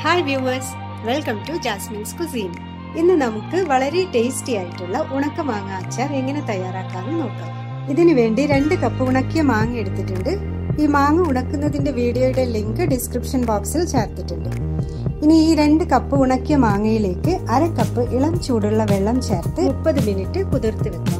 hi viewers welcome to Jasmine's cuisine ഇന്ന് നമുക്ക് വളരെ ടേസ്റ്റി ആയിട്ടുള്ള ഉണക്ക മാങ്ങ അച്ചാർ എങ്ങനെ തയ്യാറാക്കാമെന്ന് നോക്കാം ഇതിനു വേണ്ടി രണ്ട് കപ്പ് ഉണക്കിയ മാങ്ങ എടുത്തിട്ടുണ്ട് ഈ മാങ്ങ ഉണക്കുന്നതിന്റെ വീഡിയോയുടെ ലിങ്ക് ഡിസ്ക്രിപ്ഷൻ ബോക്സിൽ ചേർത്തിട്ടുണ്ട് ഇനി ഈ രണ്ട് കപ്പ് ഉണക്കിയ മാങ്ങയിലേക്ക് അര കപ്പ് ഇളം ചൂടുള്ള വെള്ളം ചേർത്ത് മുപ്പത് മിനിറ്റ് കുതിർത്ത് വെക്കാം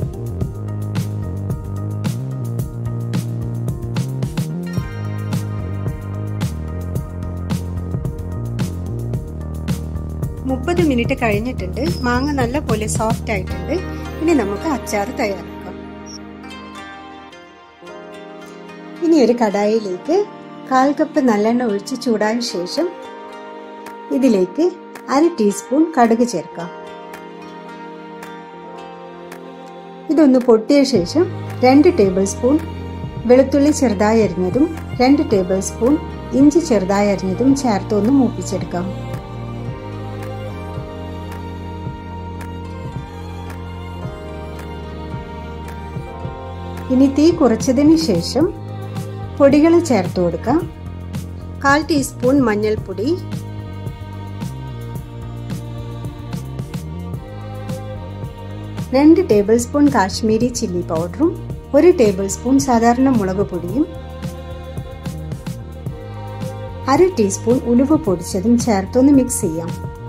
മുപ്പത് മിനിറ്റ് കഴിഞ്ഞിട്ടുണ്ട് മാങ്ങ നല്ല പോലെ സോഫ്റ്റ് ആയിട്ടുണ്ട് ഇനി നമുക്ക് അച്ചാർ തയ്യാറാക്കാം ഇനി ഒരു കടായിലേക്ക് കാൽ കപ്പ് നല്ലെണ്ണ ഒഴിച്ച് ചൂടായ ശേഷം ഇതിലേക്ക് അര ടീസ്പൂൺ കടുക് ചേർക്കാം ഇതൊന്ന് പൊട്ടിയ ശേഷം രണ്ട് ടേബിൾ സ്പൂൺ വെളുത്തുള്ളി ചെറുതായി അരിഞ്ഞതും രണ്ട് ടേബിൾ സ്പൂൺ ഇഞ്ചി ചെറുതായി അരിഞ്ഞതും ചേർത്ത് ഒന്ന് മൂപ്പിച്ചെടുക്കാം ഇനി തീ കുറച്ചതിന് ശേഷം പൊടികൾ ചേർത്ത് കൊടുക്കാം കാൽ ടീസ്പൂൺ മഞ്ഞൾപ്പൊടി രണ്ട് ടേബിൾ സ്പൂൺ കാശ്മീരി ചില്ലി പൗഡറും ഒരു ടേബിൾ സ്പൂൺ സാധാരണ മുളക് പൊടിയും അര ടീസ്പൂൺ ഉലുവ പൊടിച്ചതും ചേർത്തൊന്ന് മിക്സ് ചെയ്യാം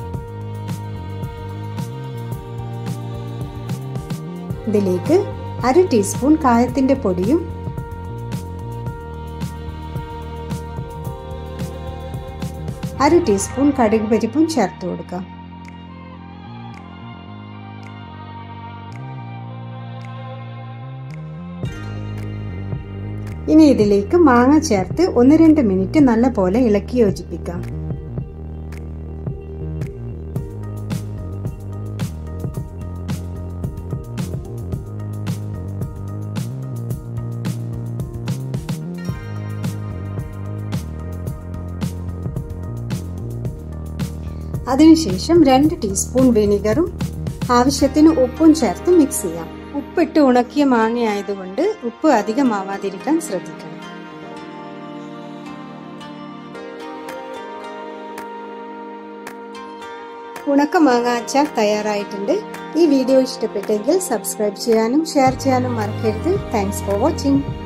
ഇതിലേക്ക് അര ടീസ്പൂൺ കായത്തിന്റെ പൊടിയും അര ടീസ്പൂൺ കടുക് പരിപ്പും ചേർത്ത് കൊടുക്കാം ഇനി ഇതിലേക്ക് മാങ്ങ ചേർത്ത് ഒന്ന് രണ്ട് മിനിറ്റ് നല്ല പോലെ ഇളക്കി യോജിപ്പിക്കാം അതിനുശേഷം രണ്ട് ടീസ്പൂൺ വിനിഗറും ആവശ്യത്തിന് ഉപ്പും ചേർത്ത് മിക്സ് ചെയ്യാം ഉപ്പിട്ട് ഉണക്കിയ മാങ്ങ ആയതുകൊണ്ട് ഉപ്പ് അധികമാവാതിരിക്കാൻ ശ്രദ്ധിക്കണം ഉണക്ക മാങ്ങ അച്ചാർ തയ്യാറായിട്ടുണ്ട് ഈ വീഡിയോ ഇഷ്ടപ്പെട്ടെങ്കിൽ സബ്സ്ക്രൈബ് ചെയ്യാനും ഷെയർ ചെയ്യാനും മറക്കരുത് താങ്ക്സ് ഫോർ വാച്ചിങ്